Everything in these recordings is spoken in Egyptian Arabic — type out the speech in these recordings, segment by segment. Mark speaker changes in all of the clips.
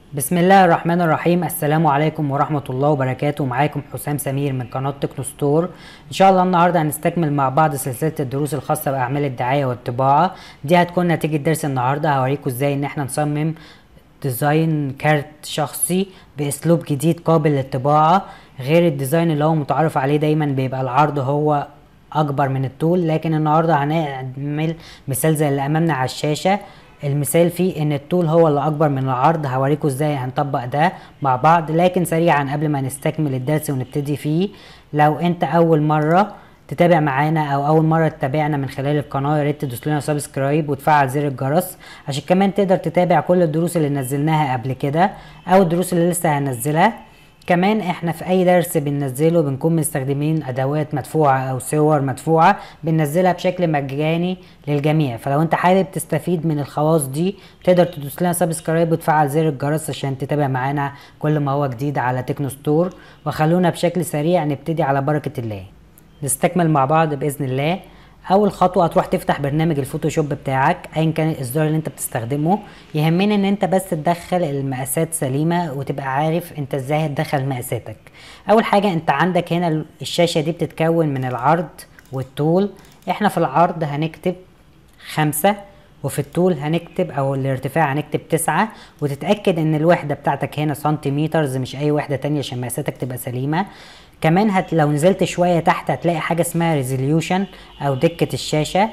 Speaker 1: بسم الله الرحمن الرحيم السلام عليكم ورحمة الله وبركاته معاكم حسام سمير من قناة تكنو ستور ان شاء الله النهاردة هنستكمل مع بعض سلسلة الدروس الخاصة بأعمال الدعاية والطباعة دي هتكون نتيجة درس النهاردة هوريكم ازاي ان احنا نصمم ديزاين كارت شخصي باسلوب جديد قابل للطباعة غير الديزاين اللي هو متعارف عليه دايما بيبقى العرض هو اكبر من الطول لكن النهاردة هنعمل مثال زي اللي امامنا على الشاشة المثال فيه ان الطول هو اللي اكبر من العرض هوريكم ازاي هنطبق ده مع بعض لكن سريعا قبل ما نستكمل الدرس ونبتدي فيه لو انت اول مرة تتابع معانا او اول مرة تتابعنا من خلال القناة يا ريت تدوس لنا سبسكرايب وتفعل زر الجرس عشان كمان تقدر تتابع كل الدروس اللي نزلناها قبل كده او الدروس اللي لسه هنزلها كمان احنا في اي درس بننزله بنكون مستخدمين ادوات مدفوعة او صور مدفوعة بننزلها بشكل مجاني للجميع فلو انت حابب تستفيد من الخواص دي تقدر تدوس لنا سبسكرايب وتفعل زر الجرس عشان تتابع معانا كل ما هو جديد على تكنو ستور وخلونا بشكل سريع نبتدي على بركة الله نستكمل مع بعض باذن الله اول خطوه هتروح تفتح برنامج الفوتوشوب بتاعك ايا كان الاصدار اللي انت بتستخدمه يهمني ان انت بس تدخل المقاسات سليمه وتبقى عارف انت ازاي هتدخل مقاساتك اول حاجه انت عندك هنا الشاشه دي بتتكون من العرض والطول احنا في العرض هنكتب خمسة وفي الطول هنكتب او الارتفاع هنكتب تسعة وتتأكد ان الوحدة بتاعتك هنا سنتيمترز مش اي وحدة تانية عشان مقاساتك تبقى سليمة كمان هت لو نزلت شوية تحت هتلاقي حاجة اسمها ريزوليوشن او دقة الشاشة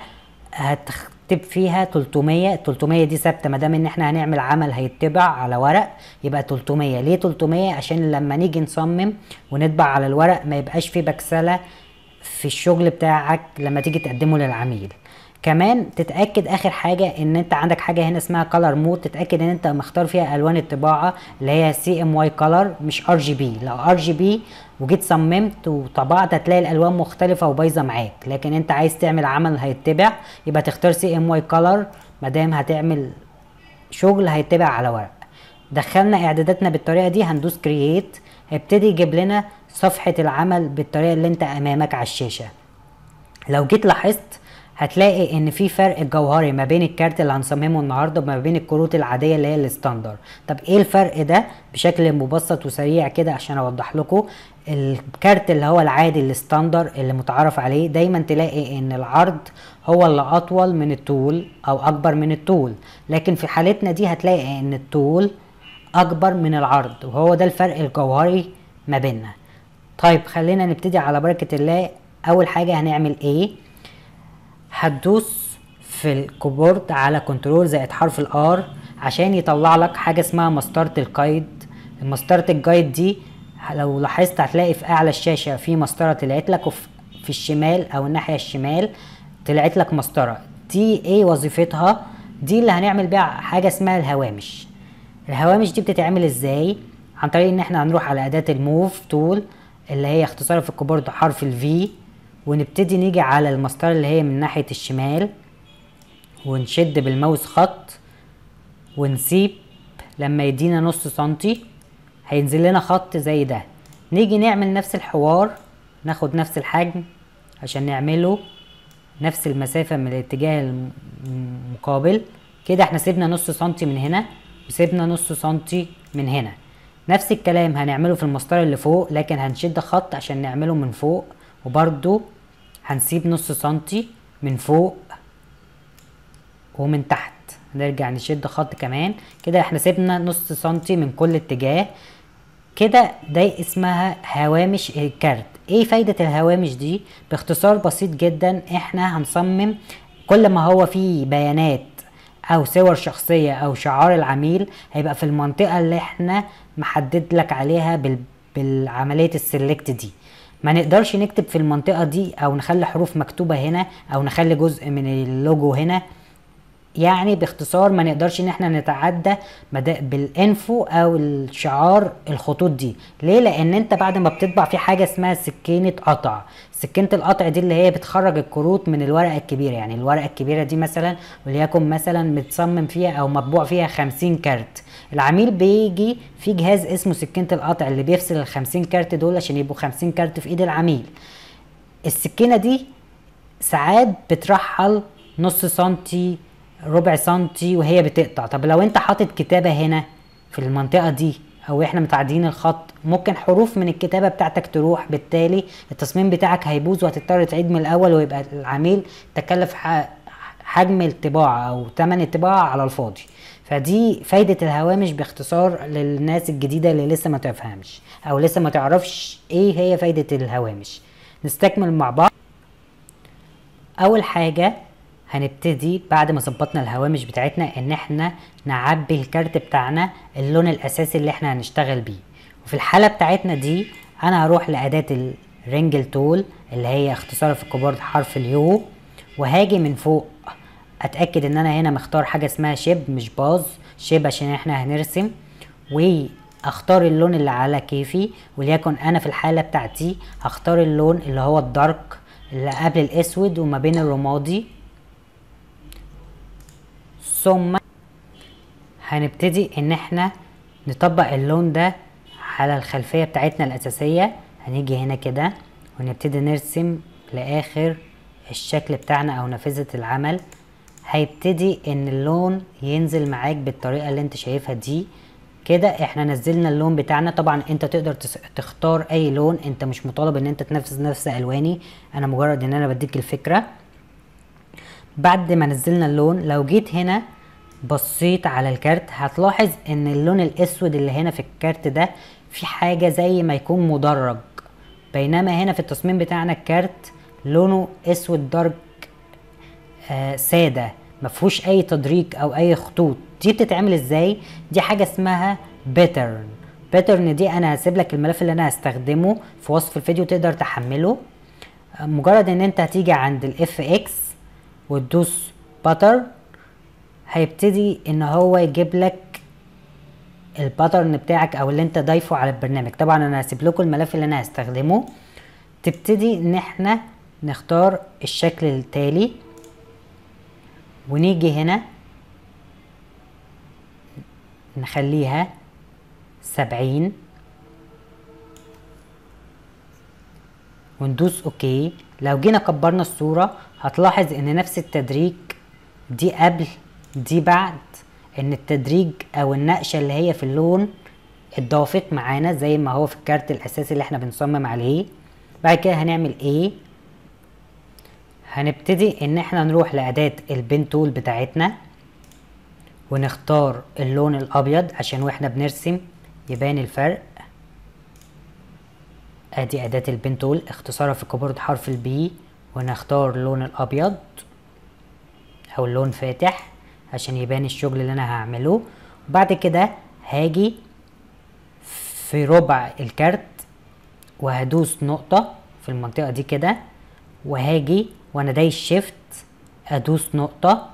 Speaker 1: هتكتب فيها 300 300 دي ثابته ما دام ان احنا هنعمل عمل هيتبع على ورق يبقى 300 ليه 300 عشان لما نيجي نصمم ونطبع على الورق ما يبقاش فيه بكسله في الشغل بتاعك لما تيجي تقدمه للعميل كمان تتاكد اخر حاجه ان انت عندك حاجه هنا اسمها كلر مود تتاكد ان انت مختار فيها الوان الطباعه اللي هي سي ام واي كلر مش ار جي بي لو ار جي بي وجيت صممت وطبعت هتلاقي الالوان مختلفه وبايظه معاك لكن انت عايز تعمل عمل هيتبع يبقى تختار سي ام واي كلر مادام هتعمل شغل هيتبع على ورق دخلنا اعداداتنا بالطريقه دي هندوس كرييت هيبتدي يجيب لنا صفحه العمل بالطريقه اللي انت امامك على الشاشه لو جيت لاحظت هتلاقي ان في فرق جوهري ما بين الكارت اللي هنصممه النهارده وما بين الكروت العاديه اللي هي الستاندر طب ايه الفرق ده بشكل مبسط وسريع كده عشان اوضح لكم الكارت اللي هو العادي الستاندر اللي متعارف عليه دايما تلاقي ان العرض هو اللي اطول من الطول او اكبر من الطول لكن في حالتنا دي هتلاقي ان الطول اكبر من العرض وهو ده الفرق الجوهري ما بيننا طيب خلينا نبتدي على بركه الله اول حاجه هنعمل ايه هتدوس في الكيبورد على كنترول زائد حرف الار عشان يطلع لك حاجه اسمها مسطره القيد مسطره الجايد دي لو لاحظت هتلاقي في اعلى الشاشه في مسطره طلعت لك وفي في الشمال او الناحيه الشمال طلعت لك مسطره دي ايه وظيفتها دي اللي هنعمل بيها حاجه اسمها الهوامش الهوامش دي بتتعمل ازاي عن طريق ان احنا هنروح على اداه الموف تول اللي هي اختصار في الكيبورد حرف الفي ونبتدي نيجي على المسطرة اللي هي من ناحية الشمال ونشد بالماوس خط ونسيب لما يدينا نص سنتي هينزل لنا خط زي ده نيجي نعمل نفس الحوار ناخد نفس الحجم عشان نعمله نفس المسافة من الاتجاه المقابل كده احنا سيبنا نص سنتي من هنا وسيبنا نص سنتي من هنا نفس الكلام هنعمله في المسطرة اللي فوق لكن هنشد خط عشان نعمله من فوق وبرضو هنسيب نص سنتي من فوق ومن تحت نرجع نشد خط كمان كده احنا سيبنا نص سنتي من كل اتجاه كده ده اسمها هوامش الكارت ايه فايدة الهوامش دي باختصار بسيط جدا احنا هنصمم كل ما هو فيه بيانات او صور شخصية او شعار العميل هيبقى في المنطقة اللي احنا محدد لك عليها بال... بالعملية السلكت دي ما نقدرش نكتب في المنطقة دي او نخلي حروف مكتوبة هنا او نخلي جزء من اللوجو هنا يعني باختصار ما نقدرش ان احنا نتعدى بالانفو او الشعار الخطوط دي ليه لان انت بعد ما بتطبع في حاجة اسمها سكينة قطع سكينة القطع دي اللي هي بتخرج الكروت من الورقة الكبيرة يعني الورقة الكبيرة دي مثلا وليكن مثلا متصمم فيها او مطبوع فيها خمسين كارت العميل بيجي في جهاز اسمه سكينة القطع اللي بيفصل ال 50 كارت دول عشان يبقوا 50 كارت في ايد العميل السكينة دي ساعات بترحل نص سنتي ربع سنتي وهي بتقطع طب لو انت حاطط كتابة هنا في المنطقة دي او احنا متعدين الخط ممكن حروف من الكتابة بتاعتك تروح بالتالي التصميم بتاعك هيبوظ وهتضطر تعيد من الاول ويبقى العميل تكلف حجم الطباعة او تمن الطباعة على الفاضي فدي فايدة الهوامش باختصار للناس الجديدة اللي لسه ما تفهمش او لسه ما تعرفش ايه هي فايدة الهوامش نستكمل مع بعض اول حاجة هنبتدي بعد ما ظبطنا الهوامش بتاعتنا ان احنا نعبي الكارت بتاعنا اللون الاساسي اللي احنا هنشتغل بيه وفي الحالة بتاعتنا دي انا هروح لاداة الرينجل تول اللي هي اختصار في الكيبورد حرف اليو وهاجي من فوق اتاكد ان انا هنا مختار حاجه اسمها شيب مش باز شيب عشان احنا هنرسم واختار اللون اللي على كيفي وليكن انا في الحاله بتاعتي هختار اللون اللي هو الدارك اللي قبل الاسود وما بين الرمادي ثم هنبتدي ان احنا نطبق اللون ده على الخلفيه بتاعتنا الاساسيه هنيجي هنا كده ونبتدي نرسم لاخر الشكل بتاعنا او نافذه العمل هيبتدي ان اللون ينزل معاك بالطريقه اللي انت شايفها دي كده احنا نزلنا اللون بتاعنا طبعا انت تقدر تختار اي لون انت مش مطالب ان انت تنفذ نفس الواني انا مجرد ان انا بديك الفكره بعد ما نزلنا اللون لو جيت هنا بصيت على الكارت هتلاحظ ان اللون الاسود اللي هنا في الكارت ده في حاجه زي ما يكون مدرج بينما هنا في التصميم بتاعنا الكارت لونه اسود دارك آه ساده ما فيهوش اي تدريج او اي خطوط دي بتتعمل ازاي دي حاجه اسمها باترن باترن دي انا هسيب لك الملف اللي انا هستخدمه في وصف الفيديو تقدر تحمله آه مجرد ان انت هتيجي عند الاف اكس وتدوس باتر هيبتدي ان هو يجيب لك الباترن بتاعك او اللي انت ضايفه على البرنامج طبعا انا هسيب لكم الملف اللي انا هستخدمه تبتدي ان احنا نختار الشكل التالي ونيجي هنا نخليها سبعين وندوس اوكي لو جينا كبرنا الصورة هتلاحظ ان نفس التدريج دي قبل دي بعد ان التدريج او النقشة اللي هي في اللون اتضافت معانا زي ما هو في الكارت الاساسي اللي احنا بنصمم عليه بعد كده هنعمل ايه هنبتدي ان احنا نروح لاداة البين تول بتاعتنا ونختار اللون الابيض عشان واحنا بنرسم يبان الفرق ادي اداة البين تول اختصارها في الكيبورد حرف البي ونختار اللون الابيض او اللون فاتح عشان يبان الشغل اللي انا هعمله وبعد كده هاجي في ربع الكارت وهدوس نقطة في المنطقة دي كده وهاجي وانا دايس شيفت ادوس نقطة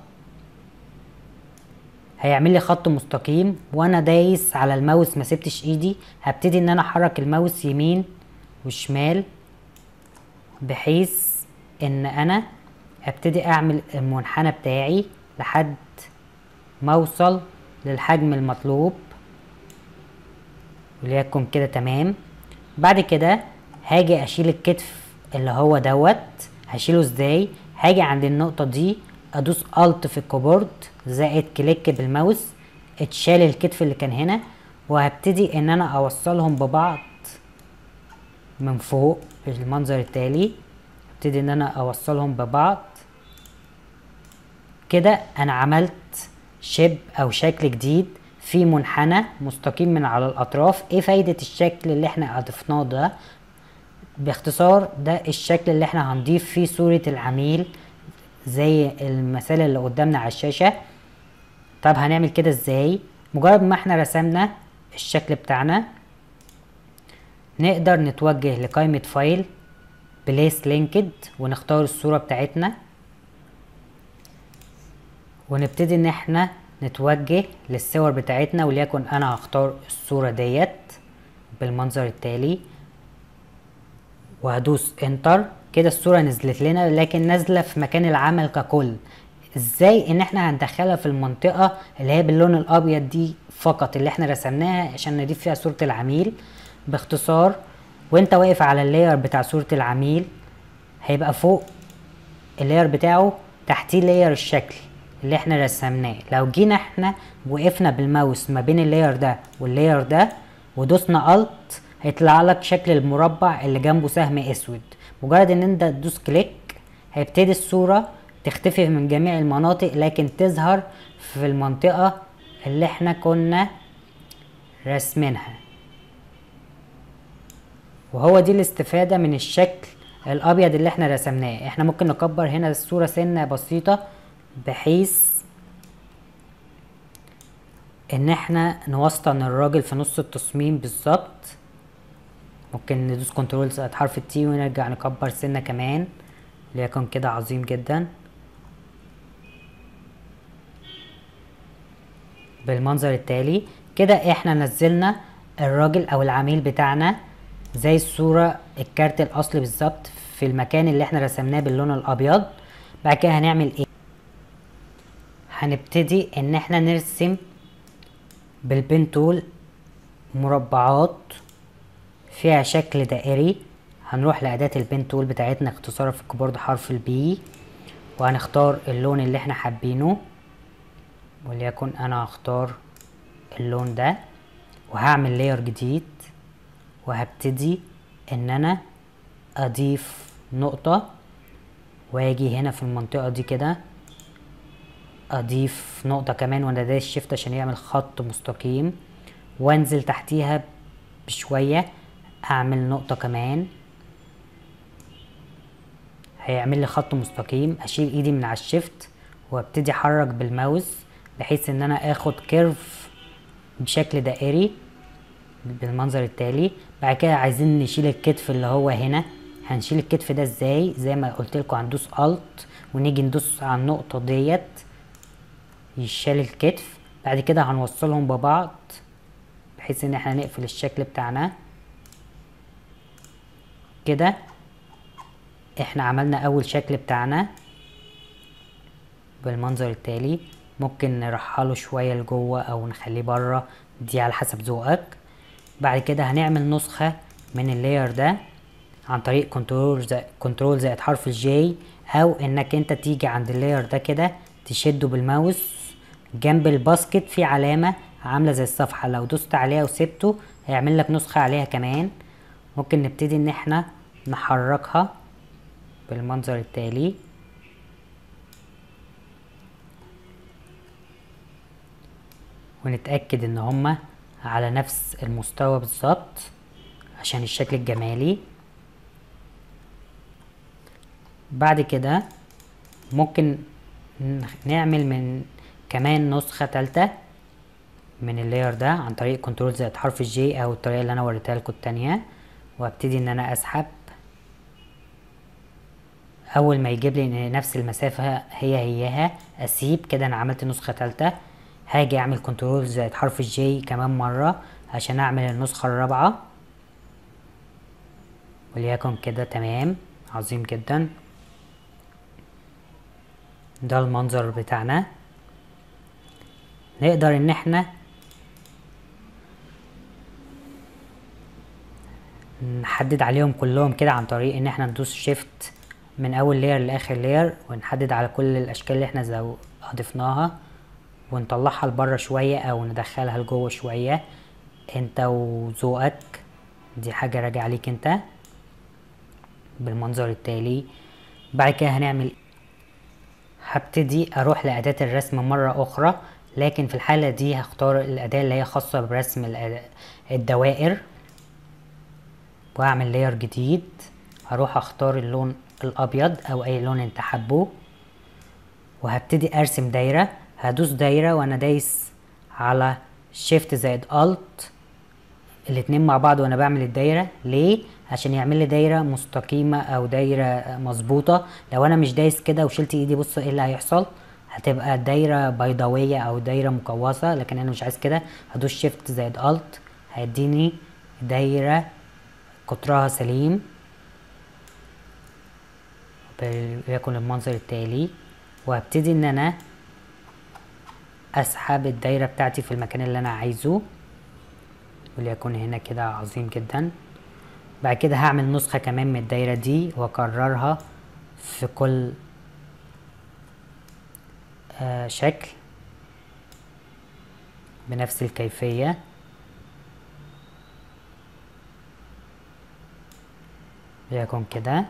Speaker 1: هيعمل لي خط مستقيم وانا دايس على الماوس ما سبتش ايدي هبتدي ان انا احرك الماوس يمين وشمال بحيث ان انا ابتدي اعمل المنحنى بتاعي لحد ما اوصل للحجم المطلوب وليكن كده تمام بعد كده هاجي اشيل الكتف اللي هو دوت هشيله ازاي هاجي عند النقطة دي ادوس الت في الكيبورد زائد كليك بالماوس اتشال الكتف اللي كان هنا وهبتدي ان انا اوصلهم ببعض من فوق بالمنظر التالي ابتدي ان انا اوصلهم ببعض كده انا عملت شيب او شكل جديد في منحنى مستقيم من على الاطراف ايه فايدة الشكل اللي احنا اضفناه ده باختصار ده الشكل اللي احنا هنضيف فيه صورة العميل زي المثال اللي قدامنا على الشاشة طب هنعمل كده ازاي مجرد ما احنا رسمنا الشكل بتاعنا نقدر نتوجه لقائمة فايل بليس لينكد ونختار الصورة بتاعتنا ونبتدي ان احنا نتوجه للصور بتاعتنا وليكن انا هختار الصورة ديت بالمنظر التالي وهدوس انتر كده الصورة نزلت لنا لكن نازلة في مكان العمل ككل ازاي ان احنا هندخلها في المنطقة اللي هي باللون الابيض دي فقط اللي احنا رسمناها عشان نضيف فيها صورة العميل باختصار وانت واقف على اللاير بتاع صورة العميل هيبقى فوق اللاير بتاعه تحتيه لاير الشكل اللي احنا رسمناه لو جينا احنا وقفنا بالماوس ما بين اللاير ده واللاير ده ودوسنا الت هيطلع لك شكل المربع اللي جنبه سهم اسود مجرد ان انت تدوس كليك هيبتدي الصورة تختفي من جميع المناطق لكن تظهر في المنطقة اللي احنا كنا رسمينها وهو دي الاستفادة من الشكل الابيض اللي احنا رسمناه احنا ممكن نكبر هنا الصورة سنة بسيطة بحيث ان احنا نوسطن الراجل في نص التصميم بالظبط ممكن ندوس كنترول زائد حرف التي ونرجع نكبر سنة كمان ليكن كده عظيم جدا بالمنظر التالي كده احنا نزلنا الراجل او العميل بتاعنا زي الصورة الكارت الاصلي بالظبط في المكان اللي احنا رسمناه باللون الابيض بعد كده هنعمل ايه هنبتدي ان احنا نرسم بالبين تول مربعات فيها شكل دائري هنروح لأداة البين تول بتاعتنا اختصارها في الكيبورد حرف البي وهنختار اللون اللي احنا حابينه وليكن انا هختار اللون ده وهعمل لاير جديد وهبتدي ان انا اضيف نقطة واجي هنا في المنطقة دي كده اضيف نقطة كمان وانا دايس شيفت عشان يعمل خط مستقيم وانزل تحتيها بشوية اعمل نقطة كمان هيعمل لي خط مستقيم اشيل ايدي من على الشيفت وابتدي احرك بالماوس بحيث ان انا اخد كيرف بشكل دائري بالمنظر التالي بعد كده عايزين نشيل الكتف اللي هو هنا هنشيل الكتف ده ازاي زي ما قلت لكم هندوس الت ونيجي ندوس على النقطة ديت يشال الكتف بعد كده هنوصلهم ببعض بحيث ان احنا نقفل الشكل بتاعنا كده احنا عملنا اول شكل بتاعنا بالمنظر التالي ممكن نرحله شوية لجوه او نخليه بره دي على حسب ذوقك بعد كده هنعمل نسخة من اللاير ده عن طريق كنترول زائد كنترول زائد حرف الجي او انك انت تيجي عند اللاير ده كده تشده بالماوس جنب الباسكت في علامة عاملة زي الصفحة لو دوست عليها وسبته هيعمل لك نسخة عليها كمان ممكن نبتدي ان احنا نحركها بالمنظر التالي ونتأكد ان هما على نفس المستوى بالظبط عشان الشكل الجمالي بعد كده ممكن نعمل من كمان نسخة تالتة من اللاير ده عن طريق كنترول زائد حرف الجي او الطريقة اللي انا وريتها لكم التانية وابتدي ان انا اسحب اول ما يجيب لي نفس المسافة هي هيها اسيب كده انا عملت نسخة تالتة هاجي اعمل كنترول زائد حرف الجي كمان مرة عشان اعمل النسخة الرابعة وليكن كده تمام عظيم جدا ده المنظر بتاعنا نقدر ان احنا نحدد عليهم كلهم كده عن طريق ان احنا ندوس شيفت من اول لاير لاخر لاير ونحدد على كل الاشكال اللي احنا زو اضفناها ونطلعها لبره شوية او ندخلها لجوه شوية انت وذوقك دي حاجة راجعة ليك انت بالمنظر التالي بعد كده هنعمل هبتدي اروح لأداة الرسم مرة اخرى لكن في الحالة دي هختار الأداة اللي هي خاصة برسم الدوائر واعمل لاير جديد هروح اختار اللون الابيض او اي لون انت حابه وهبتدي ارسم دايرة هدوس دايرة وانا دايس على شيفت زائد الت الاتنين مع بعض وانا بعمل الدايرة ليه عشان يعمل لي دايرة مستقيمة او دايرة مظبوطة لو انا مش دايس كده وشلت ايدي بص ايه اللي هيحصل هتبقى دايرة بيضاوية او دايرة مقوسة لكن انا مش عايز كده هدوس شيفت زائد الت هيديني دايرة قطرها سليم وليكن المنظر التالي وهبتدي ان انا اسحب الدايرة بتاعتي في المكان اللي انا عايزه وليكن هنا كده عظيم جدا بعد كده هعمل نسخة كمان من الدايرة دي واكررها في كل آه شكل بنفس الكيفية ليكن كده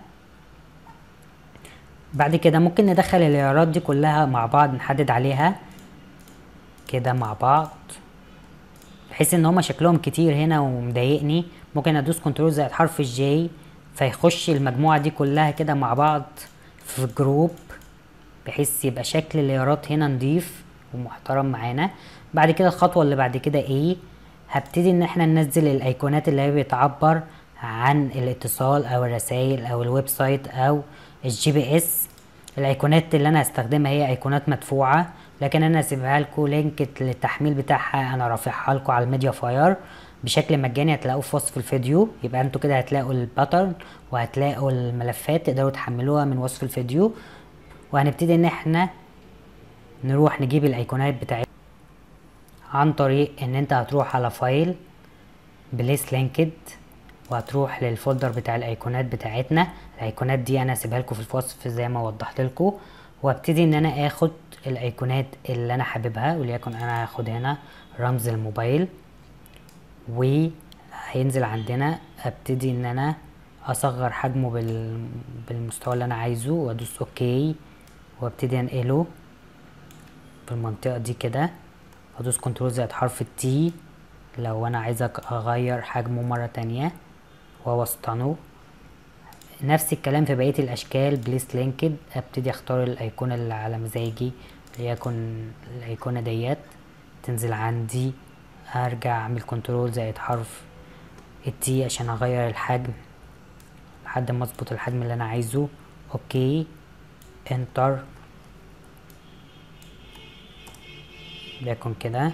Speaker 1: بعد كده ممكن ندخل العيارات دي كلها مع بعض نحدد عليها كده مع بعض بحيث ان هما شكلهم كتير هنا ومضايقني ممكن ادوس كنترول زائد حرف الجي فيخش المجموعة دي كلها كده مع بعض في جروب بحيث يبقى شكل اللايرات هنا نضيف ومحترم معانا بعد كده الخطوة اللي بعد كده ايه هبتدي ان احنا ننزل الايقونات اللي هي بتعبر عن الاتصال او الرسائل او الويب سايت او الجي بي اس الايقونات اللي انا هستخدمها هي ايقونات مدفوعة لكن انا هسيبها لكم لينك للتحميل بتاعها انا رافعها لكم على الميديا فاير بشكل مجاني هتلاقوه في وصف الفيديو يبقى انتوا كده هتلاقوا الباترن وهتلاقوا الملفات تقدروا تحملوها من وصف الفيديو وهنبتدي ان احنا نروح نجيب الايقونات بتاعتنا عن طريق ان انت هتروح على فايل بليس لينكد وهتروح للفولدر بتاع الايقونات بتاعتنا الايقونات دي انا هسيبها لكم في الوصف زي ما وضحت لكم وابتدي ان انا اخد الايقونات اللي انا حاببها وليكن انا هاخد هنا رمز الموبايل وهينزل عندنا ابتدي ان انا اصغر حجمه بال... بالمستوى اللي انا عايزه وادوس اوكي وابتدي انقله في المنطقة دي كده ادوس كنترول زائد حرف التي لو انا عايز اغير حجمه مرة تانية واوسطنه نفس الكلام في بقية الاشكال بليس لينكد ابتدي اختار الايقونة اللي على مزاجي ليكن الايقونة ديت تنزل عندي ارجع اعمل كنترول زائد حرف التي عشان اغير الحجم لحد ما اظبط الحجم اللي انا عايزه اوكي انتر ليكن كده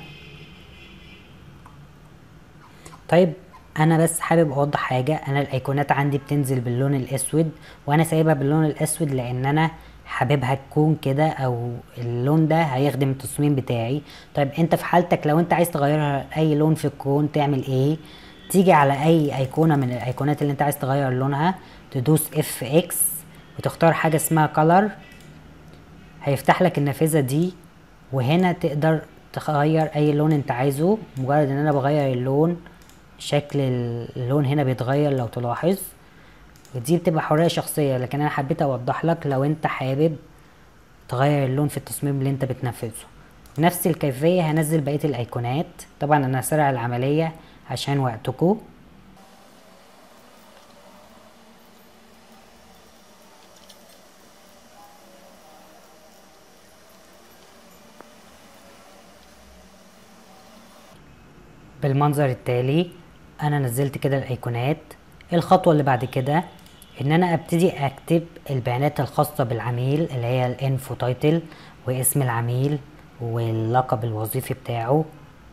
Speaker 1: طيب انا بس حابب اوضح حاجة انا الايقونات عندي بتنزل باللون الاسود وانا سايبها باللون الاسود لان انا حاببها تكون كده او اللون ده هيخدم التصميم بتاعي طيب انت في حالتك لو انت عايز تغيرها اي لون في الكون تعمل ايه تيجي على اي ايقونة من الايقونات اللي انت عايز تغير لونها تدوس اف اكس وتختار حاجة اسمها color هيفتح لك النافذة دي وهنا تقدر تغير اي لون انت عايزه مجرد ان انا بغير اللون شكل اللون هنا بيتغير لو تلاحظ ودي بتبقى حرية شخصية لكن انا حبيت اوضح لك لو انت حابب تغير اللون في التصميم اللي انت بتنفذه نفس الكيفية هنزل بقية الايقونات طبعا انا هسرع العملية عشان وقتكم بالمنظر التالي انا نزلت كده الايقونات الخطوة اللي بعد كده ان انا ابتدي اكتب البيانات الخاصة بالعميل اللي هي الانفو تايتل واسم العميل واللقب الوظيفي بتاعه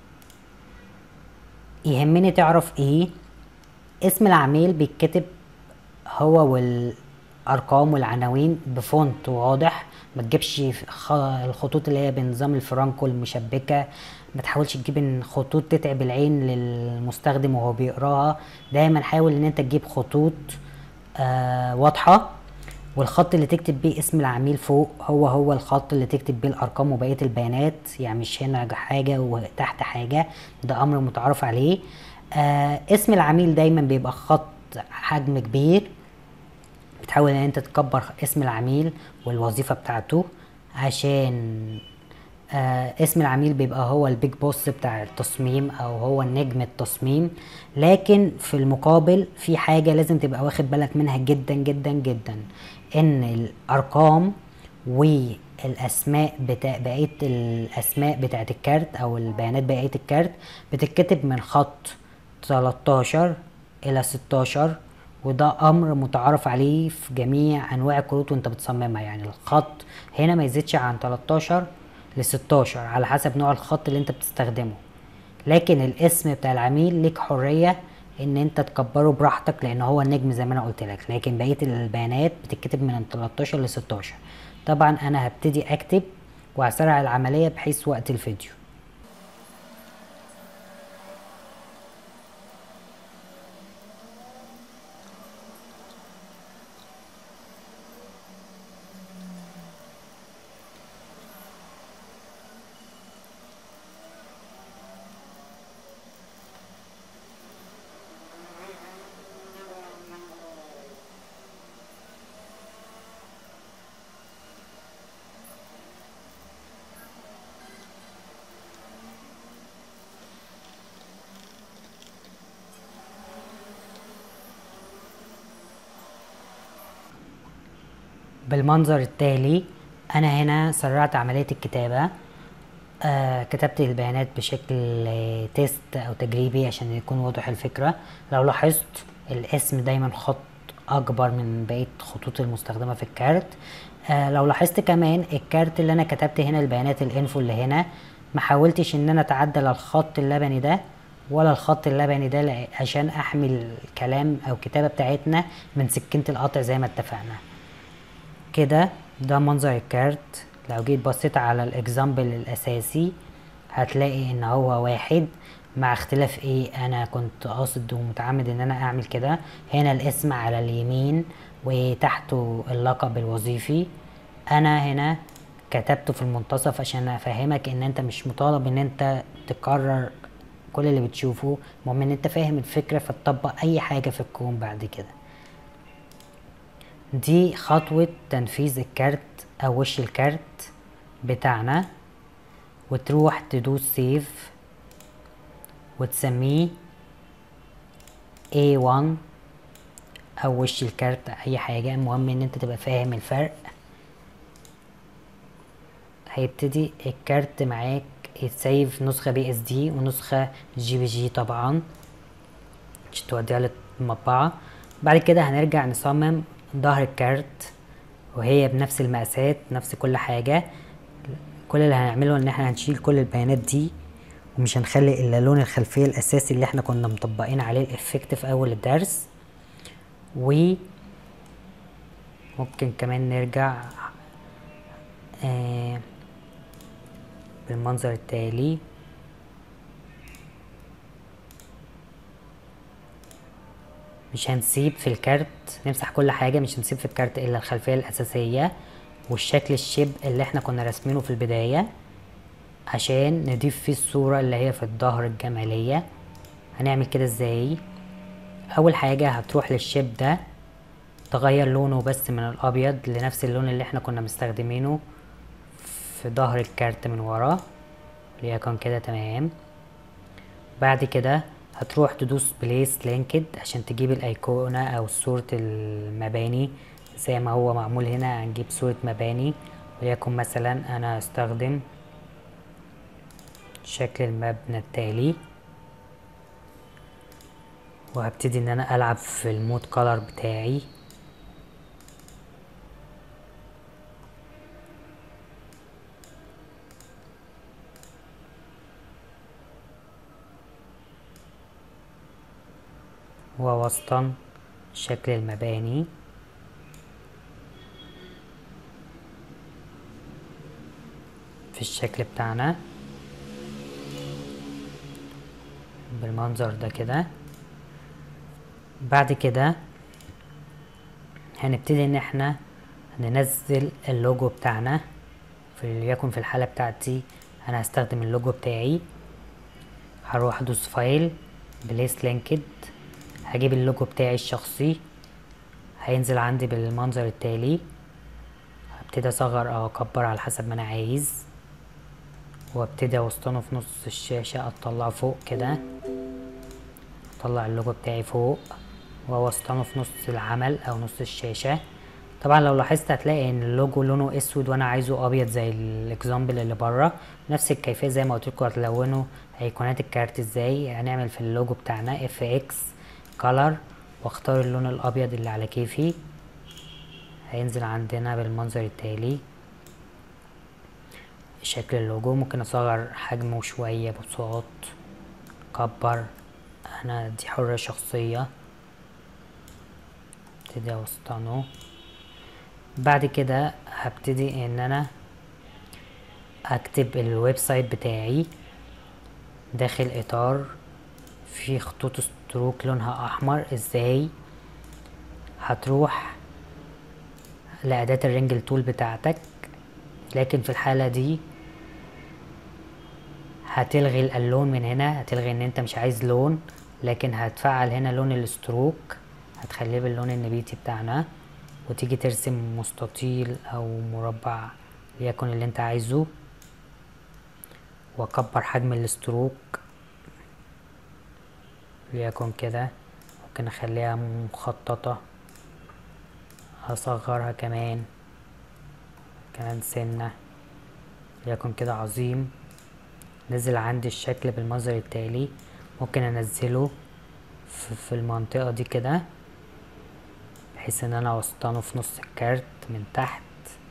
Speaker 1: يهمني تعرف ايه اسم العميل بيتكتب هو والارقام والعناوين بفونت واضح ما تجيبش الخطوط اللي هي بنظام الفرانكو المشبكة ما تحاولش تجيب خطوط تتعب العين للمستخدم وهو بيقراها دايما حاول ان انت تجيب خطوط آه واضحة والخط اللي تكتب بيه اسم العميل فوق هو هو الخط اللي تكتب بيه الارقام وبقية البيانات يعني مش هنا حاجة وتحت حاجة ده امر متعارف عليه آه اسم العميل دايما بيبقى خط حجم كبير بتحاول ان انت تكبر اسم العميل والوظيفة بتاعته عشان آه اسم العميل بيبقى هو البيج بوس بتاع التصميم او هو النجم التصميم لكن في المقابل في حاجة لازم تبقى واخد بالك منها جدا جدا جدا ان الارقام والاسماء بتاع بقية الاسماء بتاعت الكارت او البيانات بقية الكارت بتتكتب من خط 13 الى 16 وده امر متعارف عليه في جميع انواع الكروت وانت بتصممها يعني الخط هنا ما يزيدش عن 13 ل 16 على حسب نوع الخط اللي انت بتستخدمه لكن الاسم بتاع العميل ليك حرية ان انت تكبره براحتك لان هو النجم زي ما انا قلت لك لكن بقية البيانات بتتكتب من 13 ل 16 طبعا انا هبتدي اكتب وهسرع العملية بحيث وقت الفيديو بالمنظر التالي انا هنا سرعت عملية الكتابة آه كتبت البيانات بشكل آه تيست او تجريبي عشان يكون واضح الفكرة لو لاحظت الاسم دايما خط اكبر من بقية خطوط المستخدمة في الكارت آه لو لاحظت كمان الكارت اللي انا كتبت هنا البيانات الانفو اللي هنا ما حاولتش ان انا اتعدل الخط اللبني ده ولا الخط اللبني ده لع- عشان احمي الكلام او الكتابة بتاعتنا من سكينة القطع زي ما اتفقنا كده ده منظر الكارت لو جيت بصيت على الاكزامبل الاساسي هتلاقي ان هو واحد مع اختلاف ايه انا كنت قاصد ومتعمد ان انا اعمل كده هنا الاسم على اليمين وتحته اللقب الوظيفي انا هنا كتبته في المنتصف عشان افهمك ان انت مش مطالب ان انت تكرر كل اللي بتشوفه المهم ان انت فاهم الفكرة فتطبق اي حاجة في الكون بعد كده دي خطوة تنفيذ الكارت أو وش الكارت بتاعنا وتروح تدوس سيف وتسميه A1 أو وش الكارت أي حاجة المهم إن أنت تبقى فاهم الفرق هيبتدي الكارت معاك يتسيف نسخة بي اس دي ونسخة جي بي جي طبعا عشان توديها للمطبعة بعد كده هنرجع نصمم ظهر الكارت وهي بنفس المقاسات نفس كل حاجة كل اللي هنعمله ان احنا هنشيل كل البيانات دي ومش هنخلي الا لون الخلفية الاساسي اللي احنا كنا مطبقين عليه الافكت في اول الدرس و ممكن كمان نرجع آه بالمنظر التالي مش هنسيب في الكارت نمسح كل حاجة مش هنسيب في الكارت إلا الخلفية الأساسية والشكل الشيب اللي احنا كنا راسمينه في البداية عشان نضيف فيه الصورة اللي هي في الظهر الجمالية هنعمل كده ازاي أول حاجة هتروح للشيب ده تغير لونه بس من الأبيض لنفس اللون اللي احنا كنا مستخدمينه في ظهر الكارت من ورا ليكن كده تمام بعد كده هتروح تدوس بليس لينكد عشان تجيب الايقونة او صورة المباني زي ما هو معمول هنا هنجيب صورة مباني وليكن مثلا انا هستخدم شكل المبنى التالي وهبتدي ان انا العب في المود كولر بتاعي ووسطا شكل المباني في الشكل بتاعنا بالمنظر ده كده بعد كده هنبتدي ان احنا ننزل اللوجو بتاعنا في ليكن في الحالة بتاعتي انا هستخدم اللوجو بتاعي هروح ادوس فايل بليس لينكد هجيب اللوجو بتاعي الشخصي هينزل عندي بالمنظر التالي هبتدي اصغر او اكبر على حسب ما انا عايز وابتدي اوسطنه في نص الشاشة اطلعه فوق كده اطلع اللوجو بتاعي فوق واوسطنه في نص العمل او نص الشاشة طبعا لو لاحظت هتلاقي ان اللوجو لونه اسود وانا عايزه ابيض زي الاكزامبل اللي بره نفس الكيفية زي ما قلت لكم هتلونوا ايقونات الكارت ازاي هنعمل في اللوجو بتاعنا اف اكس كولر واختار اللون الابيض اللي على كيفي هينزل عندنا بالمنظر التالي شكل اللوجو ممكن اصغر حجمه شوية ببساط كبر انا دي حرية شخصية ابتدي اوسطنه بعد كده هبتدي ان انا اكتب الويب سايت بتاعي داخل اطار في خطوط ستروك لونها احمر ازاي هتروح لأداة الرينجل تول بتاعتك لكن في الحالة دي هتلغي اللون من هنا هتلغي ان انت مش عايز لون لكن هتفعل هنا لون الستروك هتخليه باللون النبيتي بتاعنا وتيجي ترسم مستطيل او مربع ليكن اللي انت عايزه واكبر حجم الستروك ليكن كده ممكن اخليها مخططة هصغرها كمان كمان سنة ليكن كده عظيم نزل عندي الشكل بالمنظر التالي ممكن انزله في, في المنطقة دي كده بحيث ان انا اوسطنه في نص الكارت من تحت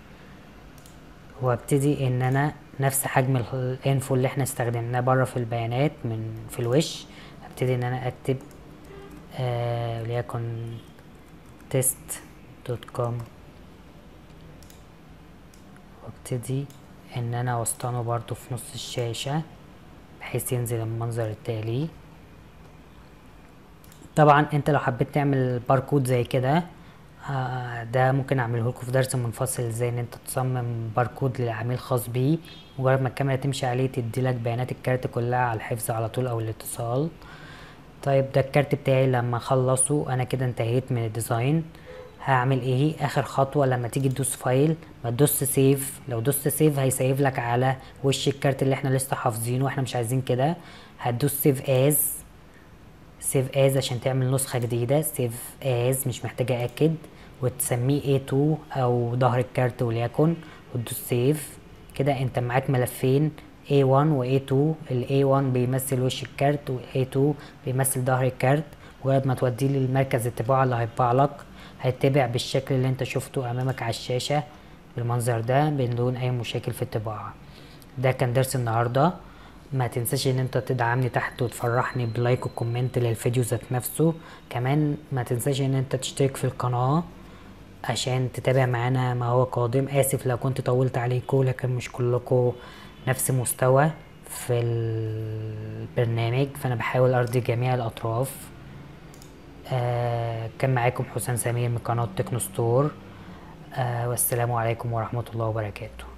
Speaker 1: وابتدي ان انا نفس حجم الانفو اللي احنا استخدمناه بره في البيانات من في الوش ابتدي ان انا اكتب آه وليكن تيست دوت كوم وابتدي ان انا اوسطنه برضو في نص الشاشة بحيث ينزل المنظر التالي طبعا انت لو حبيت تعمل باركود زي كده آه ده ممكن اعمله لكم في درس منفصل ازاي ان انت تصمم باركود لعميل خاص بيه مجرد ما الكاميرا تمشي عليه تدي لك بيانات الكارت كلها على الحفظ على طول او الاتصال طيب ده الكارت بتاعي لما اخلصه انا كده انتهيت من الديزاين هعمل ايه اخر خطوه لما تيجي تدوس فايل ما تدوس سيف لو دوست سيف هيسيف لك على وش الكارت اللي احنا لسه حافظينه واحنا مش عايزين كده هتدوس سيف از سيف از عشان تعمل نسخه جديده سيف از مش محتاجه اكد وتسميه A2 او ظهر الكارت وليكن وتدوس سيف كده انت معاك ملفين A1 و A2 ال A1 بيمثل وش الكارت و A2 بيمثل ظهر الكارت مجرد ما توديه للمركز الطباعة اللي هيطبع لك هيتبع بالشكل اللي انت شفته امامك على الشاشة بالمنظر ده بدون اي مشاكل في الطباعة ده كان درس النهاردة ما تنساش ان انت تدعمني تحت وتفرحني بلايك وكومنت للفيديو ذات نفسه كمان ما تنساش ان انت تشترك في القناة عشان تتابع معانا ما هو قادم اسف لو كنت طولت عليكم لكن مش كلكم نفس مستوى في البرنامج فانا بحاول ارضي جميع الاطراف آه كان معاكم حسام سمير من قناة تكنو ستور آه والسلام عليكم ورحمة الله وبركاته